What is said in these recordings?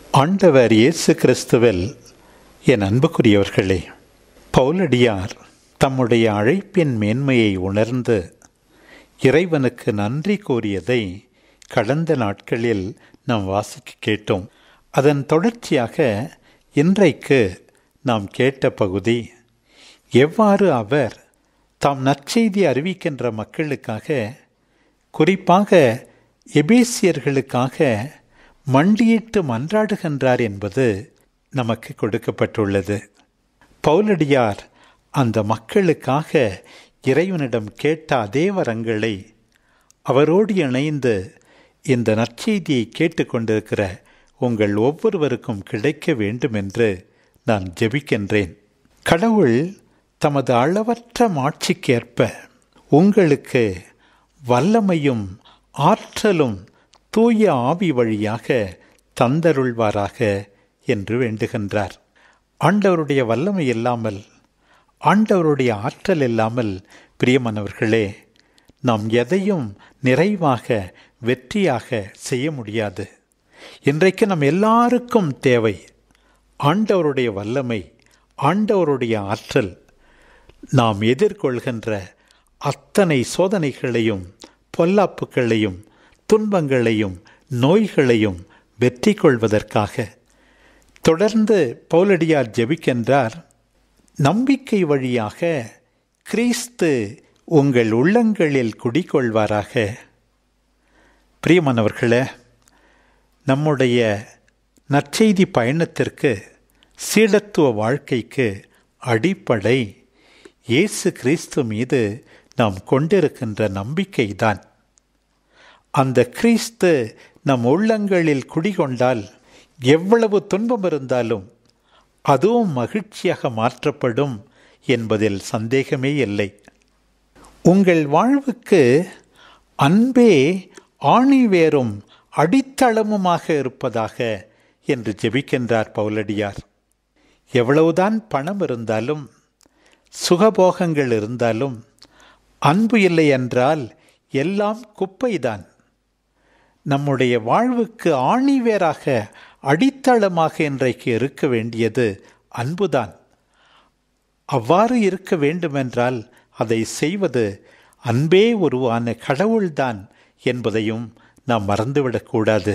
ஆண்டவர் இயேசு கிறிஸ்துவில் என் அன்புக்குரியவர்களே பவுலடியார் தம்முடைய அழைப்பின் மேன்மையை உணர்ந்து இறைவனுக்கு நன்றி கூறியதை கடந்த நாட்களில் நாம் வாசிக்க கேட்டோம் அதன் தொடர்ச்சியாக இன்றைக்கு நாம் கேட்ட பகுதி எவ்வாறு அவர் தாம் நற்செய்தி அறிவிக்கின்ற மக்களுக்காக குறிப்பாக எபேசியர்களுக்காக மண்டியிட்டு மன்றாடுகின்றார் என்பது நமக்கு கொடுக்கப்பட்டுள்ளது பவுலடியார் அந்த மக்களுக்காக இறைவனிடம் கேட்ட அதே வரங்களை அவரோடு இணைந்து இந்த நற்செய்தியை கேட்டுக்கொண்டிருக்கிற உங்கள் ஒவ்வொருவருக்கும் கிடைக்க வேண்டும் என்று நான் ஜெபிக்கின்றேன் கடவுள் தமது அளவற்ற மாட்சிக்கேற்ப உங்களுக்கு வல்லமையும் ஆற்றலும் தூய ஆவி வழியாக தந்தருள்வாராக என்று வேண்டுகின்றார் ஆண்டவருடைய வல்லமை இல்லாமல் ஆண்டவருடைய ஆற்றல் இல்லாமல் பிரியமானவர்களே நாம் எதையும் நிறைவாக வெற்றியாக செய்ய முடியாது இன்றைக்கு நம் எல்லாருக்கும் தேவை ஆண்டவருடைய வல்லமை ஆண்டவருடைய ஆற்றல் நாம் எதிர்கொள்கின்ற அத்தனை சோதனைகளையும் பொல்லாப்புகளையும் துன்பங்களையும் நோய்களையும் வெற்றி கொள்வதற்காக தொடர்ந்து பவுலடியார் ஜெபிக்கின்றார் நம்பிக்கை வழியாக கிறிஸ்து உங்கள் உள்ளங்களில் குடிகொள்வாராக பிரியமானவர்களே நம்முடைய நற்செய்தி பயணத்திற்கு சீடத்துவ வாழ்க்கைக்கு அடிப்படை இயேசு கிறிஸ்து மீது நாம் கொண்டிருக்கின்ற நம்பிக்கைதான் அந்த கிறிஸ்து நம் உள்ளங்களில் குடிகொண்டால் எவ்வளவு துன்பம் இருந்தாலும் அதுவும் மகிழ்ச்சியாக மாற்றப்படும் என்பதில் சந்தேகமே இல்லை உங்கள் வாழ்வுக்கு அன்பே ஆணிவேரும் அடித்தளமுமாக இருப்பதாக என்று ஜெபிக்கின்றார் பவுலடியார் எவ்வளவுதான் பணம் இருந்தாலும் சுகபோகங்கள் இருந்தாலும் அன்பு இல்லை என்றால் எல்லாம் குப்பைதான் நம்முடைய வாழ்வுக்கு ஆணிவேராக அடித்தளமாக இன்றைக்கு இருக்க வேண்டியது அன்புதான் அவ்வாறு இருக்க வேண்டுமென்றால் அதை செய்வது அன்பே உருவான கடவுள்தான் என்பதையும் நாம் மறந்துவிடக்கூடாது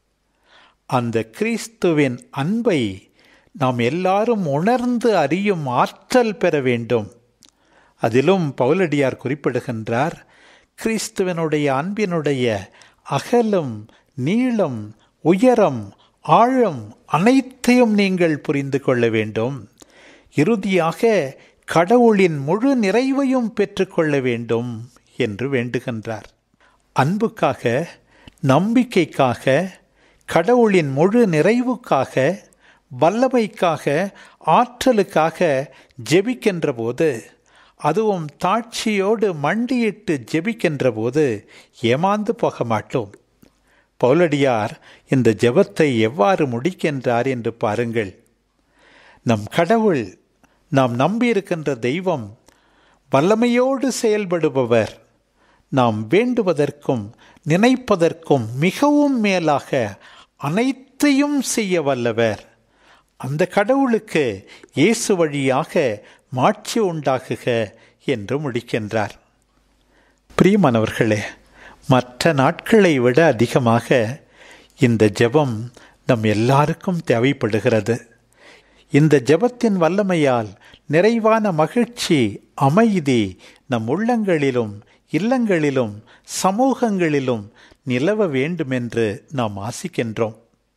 அந்த கிறிஸ்துவின் அன்பை நாம் எல்லாரும் உணர்ந்து அறியும் ஆற்றல் பெற வேண்டும் அதிலும் பவுலடியார் குறிப்பிடுகின்றார் கிறிஸ்துவனுடைய அன்பினுடைய அகலம் நீளம் உயரம் ஆழம் அனைத்தையும் நீங்கள் புரிந்து கொள்ள வேண்டும் இறுதியாக கடவுளின் முழு நிறைவையும் பெற்றுக்கொள்ள வேண்டும் என்று வேண்டுகின்றார் அன்புக்காக நம்பிக்கைக்காக கடவுளின் முழு நிறைவுக்காக வல்லமைக்காக ஆற்றலுக்காக ஜெபிக்கின்ற போது அதுவும் தாட்சியோடு மண்டியிட்டு ஜெபிக்கின்ற போது ஏமாந்து போக மாட்டோம் பவுலடியார் இந்த ஜெபத்தை எவ்வாறு முடிக்கின்றார் என்று பாருங்கள் நம் கடவுள் நாம் நம்பியிருக்கின்ற தெய்வம் வல்லமையோடு செயல்படுபவர் நாம் வேண்டுவதற்கும் நினைப்பதற்கும் மிகவும் மேலாக அனைத்தையும் செய்ய வல்லவர் அந்த கடவுளுக்கு இயேசு வழியாக மாட்சி உண்டாகுக என்று முடிக்கின்றார் பிரியமானவர்களே மற்ற நாட்களை விட அதிகமாக இந்த ஜெபம் நம் எல்லாருக்கும் தேவைப்படுகிறது இந்த ஜெபத்தின் வல்லமையால் நிறைவான மகிழ்ச்சி அமைதி நம் உள்ளங்களிலும் இல்லங்களிலும் சமூகங்களிலும் நிலவ வேண்டுமென்று நாம் ஆசிக்கின்றோம்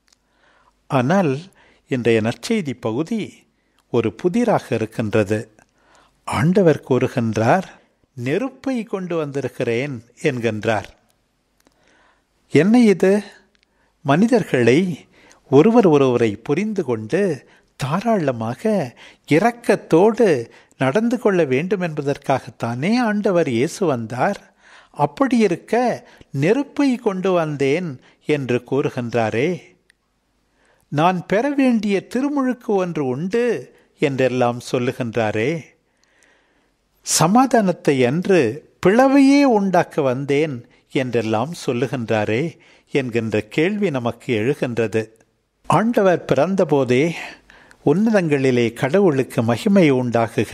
ஆனால் இன்றைய நற்செய்தி பகுதி ஒரு புதிராக இருக்கின்றது ஆண்டவர் கூறுகின்றார் நெருப்பை கொண்டு வந்திருக்கிறேன் என்கின்றார் என்ன இது மனிதர்களை ஒருவர் ஒருவரை புரிந்து கொண்டு தாராளமாக இரக்கத்தோடு நடந்து கொள்ள வேண்டும் என்பதற்காகத்தானே ஆண்டவர் இயேசு வந்தார் அப்படி இருக்க நெருப்பை கொண்டு வந்தேன் என்று கூறுகின்றாரே நான் பெற வேண்டிய திருமுழுக்கு ஒன்று உண்டு என்றெல்லாம் சொல்லுகின்றாரே சமாதானத்தை அன்று பிளவையே உண்டாக்க வந்தேன் என்றெல்லாம் சொல்லுகின்றாரே என்கின்ற கேள்வி நமக்கு எழுகின்றது ஆண்டவர் பிறந்தபோதே உன்னதங்களிலே கடவுளுக்கு மகிமை உண்டாகுக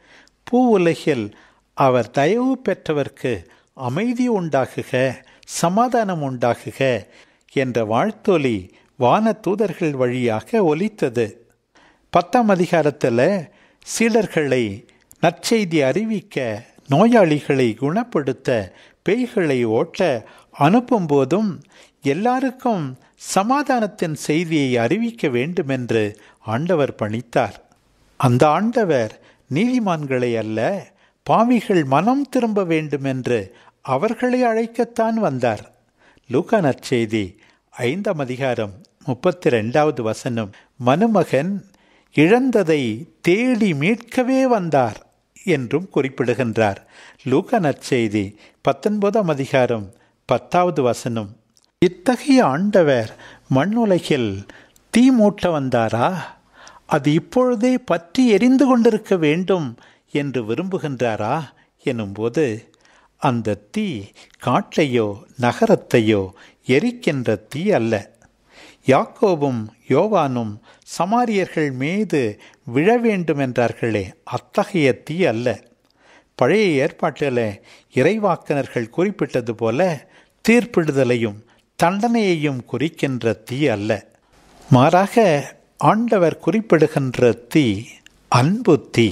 பூ உலகில் அவர் தயவு பெற்றவர்க்கு அமைதி உண்டாகுக சமாதானம் உண்டாகுக என்ற வாழ்த்தொலி வான தூதர்கள் வழியாக ஒலித்தது பத்தாம் அதிகாரத்தில் சீடர்களை நற்செய்தி அறிவிக்க நோயாளிகளை குணப்படுத்த பேய்களை ஓட்ட அனுப்பும்போதும் எல்லாருக்கும் சமாதானத்தின் செய்தியை அறிவிக்க வேண்டுமென்று ஆண்டவர் பணித்தார் அந்த ஆண்டவர் நீதிமான்களை அல்ல பாவிகள் மனம் திரும்ப வேண்டுமென்று அவர்களை அழைக்கத்தான் வந்தார் லூகா நற்செய்தி ஐந்தாம் அதிகாரம் முப்பத்தி ரெண்டாவது வசனம் மனுமகன் இழந்ததை தேடி மீட்கவே வந்தார் என்றும் குறிப்பிடுகின்றார் லூகா நற்செய்தி பத்தொன்பதாம் அதிகாரம் பத்தாவது வசனம் இத்தகைய ஆண்டவர் மண்ணுலகில் தீ மூட்ட வந்தாரா அது இப்பொழுதே பற்றி எரிந்து கொண்டிருக்க வேண்டும் என்று விரும்புகின்றாரா எனும்போது அந்த தீ காட்டையோ நகரத்தையோ எரிக்கின்ற தீ அல்ல யாக்கோபும் யோவானும் சமாரியர்கள் மீது விழ வேண்டும் என்றார்களே அத்தகைய தீ அல்ல பழைய ஏற்பாட்டில் இறைவாக்கினர்கள் குறிப்பிட்டது போல தீர்ப்பிடுதலையும் தண்டனையையும் குறிக்கின்ற தீ அல்ல மாறாக ஆண்டவர் குறிப்பிடுகின்ற தீ அன்பு தீ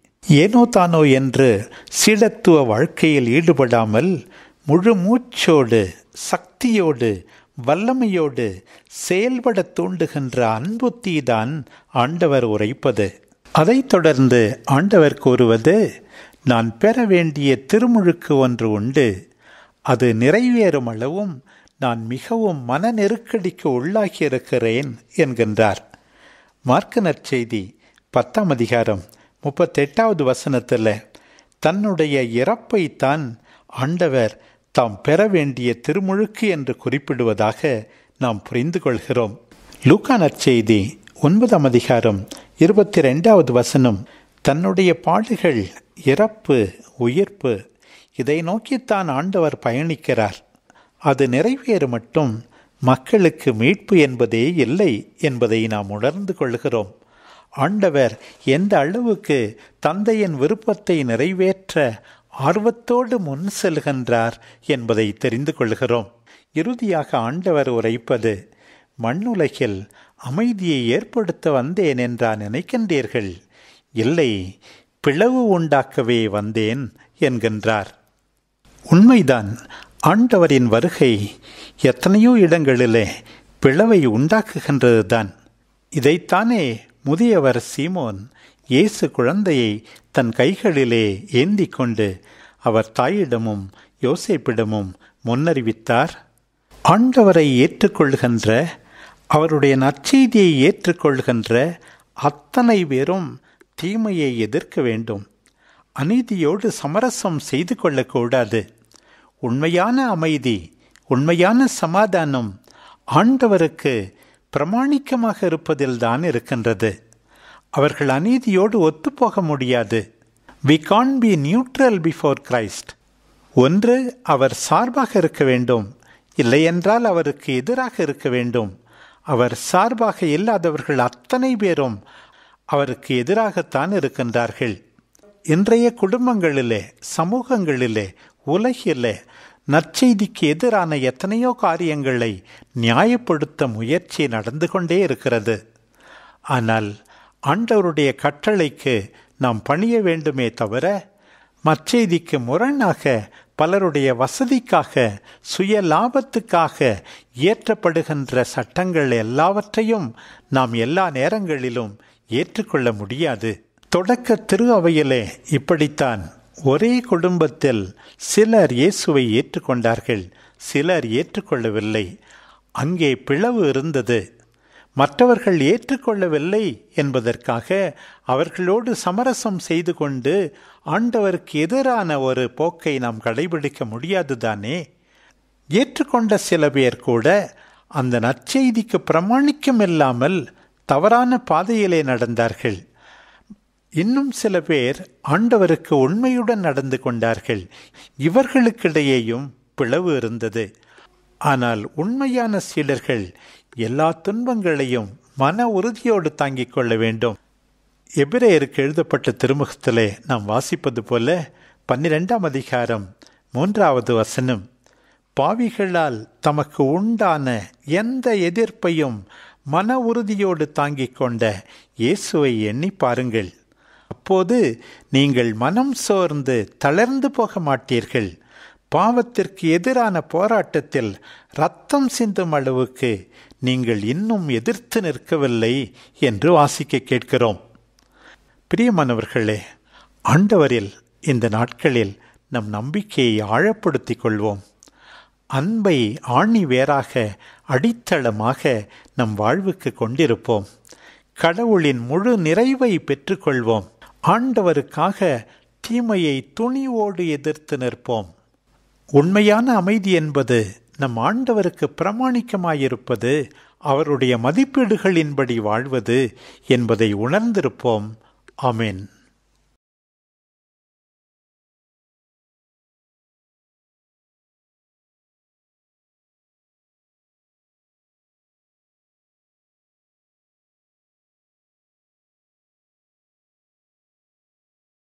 ஏனோ தானோ என்று சீடத்துவ வாழ்க்கையில் ஈடுபடாமல் முழு மூச்சோடு சக்தியோடு வல்லமையோடு செயல்பட தூண்டுகின்ற அன்பு தீதான் ஆண்டவர் உரைப்பது அதைத் தொடர்ந்து ஆண்டவர் கூறுவது நான் பெற வேண்டிய திருமுழுக்கு ஒன்று உண்டு அது நிறைவேறும் அளவும் நான் மிகவும் மன நெருக்கடிக்கு உள்ளாகியிருக்கிறேன் என்கின்றார் மார்க்க நற்செய்தி பத்தாம் அதிகாரம் முப்பத்தெட்டாவது வசனத்தில் தன்னுடைய இறப்பை தான் ஆண்டவர் தாம் பெற வேண்டிய திருமுழுக்கு என்று குறிப்பிடுவதாக நாம் புரிந்து கொள்கிறோம் லூக்கா நற்செய்தி ஒன்பதாம் அதிகாரம் இருபத்தி ரெண்டாவது வசனம் தன்னுடைய பாடுகள் இறப்பு உயிர்ப்பு இதை நோக்கித்தான் ஆண்டவர் பயணிக்கிறார் அது நிறைவேறு மட்டும் மக்களுக்கு மீட்பு என்பதே இல்லை என்பதை நாம் உணர்ந்து கொள்கிறோம் ஆண்டவர் எந்த அளவுக்கு தந்தையின் விருப்பத்தை நிறைவேற்ற ஆர்வத்தோடு முன் செல்கின்றார் என்பதை தெரிந்து கொள்கிறோம் இறுதியாக ஆண்டவர் உரைப்பது மண்ணுலகில் அமைதியை ஏற்படுத்த வந்தேன் என்றா நினைக்கின்றீர்கள் இல்லை பிளவு உண்டாக்கவே வந்தேன் என்கின்றார் உண்மைதான் ஆண்டவரின் வருகை எத்தனையோ இடங்களிலே பிளவை உண்டாக்குகின்றது தான் இதைத்தானே முதியவர் சீமோன் இயேசு குழந்தையை தன் கைகளிலே ஏந்தி கொண்டு அவர் தாயிடமும் யோசேப்பிடமும் முன்னறிவித்தார் ஆண்டவரை ஏற்றுக்கொள்கின்ற அவருடைய நற்செய்தியை ஏற்றுக்கொள்கின்ற அத்தனை பேரும் தீமையை எதிர்க்க வேண்டும் அநீதியோடு சமரசம் செய்து கொள்ளக்கூடாது உண்மையான அமைதி உண்மையான சமாதானம் ஆண்டவருக்கு பிரமாணிக்கமாக இருப்பதில்தான் இருக்கின்றது அவர்கள் அநீதியோடு ஒத்துப்போக முடியாது we can't be neutral before Christ ஒன்று அவர் சார்பாக இருக்க வேண்டும் இல்லையென்றால் அவருக்கு எதிராக இருக்க வேண்டும் அவர் சார்பாக இல்லாதவர்கள் அத்தனை பேரும் அவருக்கு எதிராகத்தான் இருக்கின்றார்கள் இன்றைய குடும்பங்களிலே சமூகங்களிலே உலகிலே நற்செய்திக்கு எதிரான எத்தனையோ காரியங்களை நியாயப்படுத்த முயற்சி நடந்து கொண்டே இருக்கிறது ஆனால் ஆண்டவருடைய கட்டளைக்கு நாம் பணிய வேண்டுமே தவிர மற்செய்திக்கு முரணாக பலருடைய வசதிக்காக சுய லாபத்துக்காக இயற்றப்படுகின்ற சட்டங்கள் எல்லாவற்றையும் நாம் எல்லா நேரங்களிலும் ஏற்றுக்கொள்ள முடியாது தொடக்க திரு அவையிலே இப்படித்தான் ஒரே குடும்பத்தில் சிலர் இயேசுவை ஏற்றுக்கொண்டார்கள் சிலர் ஏற்றுக்கொள்ளவில்லை அங்கே பிளவு இருந்தது மற்றவர்கள் ஏற்றுக்கொள்ளவில்லை என்பதற்காக அவர்களோடு சமரசம் செய்து கொண்டு ஆண்டவருக்கு எதிரான ஒரு போக்கை நாம் கடைபிடிக்க முடியாதுதானே ஏற்றுக்கொண்ட சில பேர் கூட அந்த நற்செய்திக்கு பிரமாணிக்கம் இல்லாமல் தவறான பாதையிலே நடந்தார்கள் இன்னும் சில பேர் ஆண்டவருக்கு உண்மையுடன் நடந்து கொண்டார்கள் இவர்களுக்கிடையேயும் பிளவு இருந்தது ஆனால் உண்மையான சீடர்கள் எல்லா துன்பங்களையும் மன உறுதியோடு தாங்கிக் கொள்ள வேண்டும் எபிரேயருக்கு எழுதப்பட்ட திருமுகத்திலே நாம் வாசிப்பது போல பன்னிரெண்டாம் அதிகாரம் மூன்றாவது வசனம் பாவிகளால் தமக்கு உண்டான எந்த எதிர்ப்பையும் மன உறுதியோடு தாங்கிக் கொண்ட இயேசுவை எண்ணி பாருங்கள் அப்போது நீங்கள் மனம் சோர்ந்து தளர்ந்து போக மாட்டீர்கள் பாவத்திற்கு எதிரான போராட்டத்தில் ரத்தம் சிந்தும் அளவுக்கு நீங்கள் இன்னும் எதிர்த்து நிற்கவில்லை என்று வாசிக்க கேட்கிறோம் பிரியமானவர்களே ஆண்டவரில் இந்த நாட்களில் நம் நம்பிக்கையை ஆழப்படுத்திக் கொள்வோம் அன்பை ஆணி வேறாக அடித்தளமாக நம் வாழ்வுக்கு கொண்டிருப்போம் கடவுளின் முழு நிறைவை பெற்றுக்கொள்வோம் ஆண்டவருக்காக தீமையை துணிவோடு எதிர்த்து நிற்போம் உண்மையான அமைதி என்பது நம் ஆண்டவருக்கு பிரமாணிக்கமாயிருப்பது அவருடைய மதிப்பீடுகளின்படி வாழ்வது என்பதை உணர்ந்திருப்போம் ஆமேன்